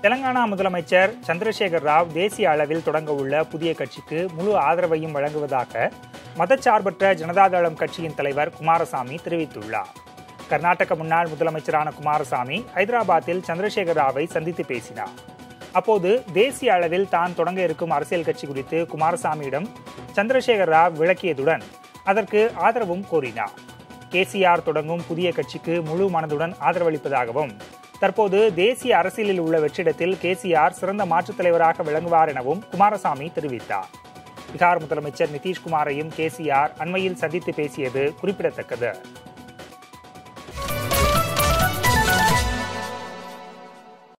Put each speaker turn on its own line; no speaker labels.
தெலங்கானா முதலமைச்சர் சந்திரசேகர் ராவ் தேசிய அளவில் தொடங்க உள்ள புதிய கட்சிக்கு முழு ஆதரவையும் வழங்குவதாக மதச்சார்பற்ற ஜனதாதளம் கட்சியின் தலைவர் குமாரசாமி தெரிவித்துள்ளார் கர்நாடக முன்னாள் முதலமைச்சரான குமாரசாமி ஹைதராபாத்தில் சந்திரசேகர் ராவை சந்தித்து பேசினார் அப்போது தேசிய அளவில் தான் தொடங்க இருக்கும் அரசியல் கட்சி குறித்து குமாரசாமியிடம் சந்திரசேகர் ராவ் விளக்கியதுடன் அதற்கு ஆதரவும் கோரினார் கேசிஆர் தொடங்கும் புதிய கட்சிக்கு முழு மனதுடன் ஆதரவளிப்பதாகவும் தற்போது தேசிய அரசியலில் உள்ள வெற்றிடத்தில் கேசிஆர் சிறந்த மாற்றுத் தலைவராக விளங்குவார் எனவும் குமாரசாமி தெரிவித்தார் பீகார் முதலமைச்சர் நிதிஷ்குமாரையும் கேசிஆர் அண்மையில் சந்தித்து பேசியது குறிப்பிடத்தக்கது